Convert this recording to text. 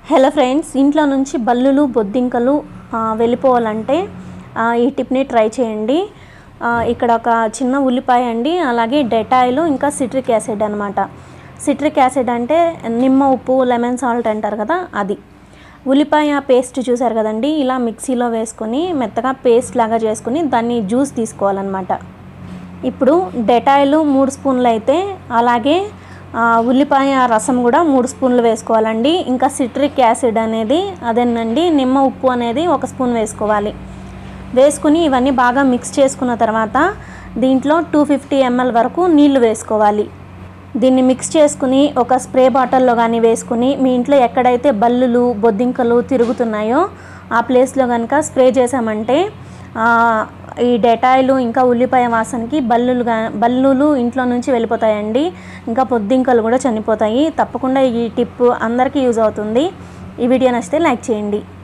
hello friends ఇంట్లో నుంచి బల్లులు బొద్దింకలు ఆ, వెళ్ళిపోవాలంటే ఆ, ఈ టిప్ని ట్రై చేయండి ఆ, ఇక్కడ ఒక చిన్న ఉల్లిపాయ అండి అలాగే డెటాయిల్ ఇంకా సిట్రిక్ యాసిడ్ అనమాట సిట్రిక్ యాసిడ్ అంటే నిమ్మ ఉప్పు లెమన్ సాల్ట్ అంటారు కదా అది ఉల్లిపాయ పేస్ట్ చూసారు కదండి ఇలా మిక్సీలో వేసుకొని మెత్తగా పేస్ట్ లాగా చేసుకొని దాన్ని జ్యూస్ తీసుకోవాలన్నమాట ఇప్పుడు డెటాయిల్ మూడు స్పూన్లు అయితే అలాగే ఆ, ఉల్లిపాయ రసం కూడా మూడు స్పూన్లు వేసుకోవాలండి ఇంకా సిట్రిక్ యాసిడ్ అనేది అదేనండి నిమ్మ ఉప్పు అనేది ఒక స్పూన్ వేసుకోవాలి వేసుకుని ఇవన్నీ బాగా మిక్స్ చేసుకున్న తర్వాత దీంట్లో టూ ఫిఫ్టీ ఎంఎల్ వరకు నీళ్లు వేసుకోవాలి దీన్ని మిక్స్ చేసుకుని ఒక స్ప్రే బాటిల్లో కానీ వేసుకుని మీ ఇంట్లో ఎక్కడైతే బల్లులు బొద్దింకలు తిరుగుతున్నాయో ఆ ప్లేస్లో కనుక స్ప్రే చేసామంటే ఆ, ఈ డెటాయిలు ఇంకా ఉల్లిపాయ వాసనకి బల్లులు గా బల్లులు ఇంట్లో నుంచి వెళ్ళిపోతాయండి ఇంకా బొద్దింకలు కూడా చనిపోతాయి తప్పకుండా ఈ టిప్ అందరికీ యూజ్ అవుతుంది ఈ వీడియో నచ్చితే లైక్ చేయండి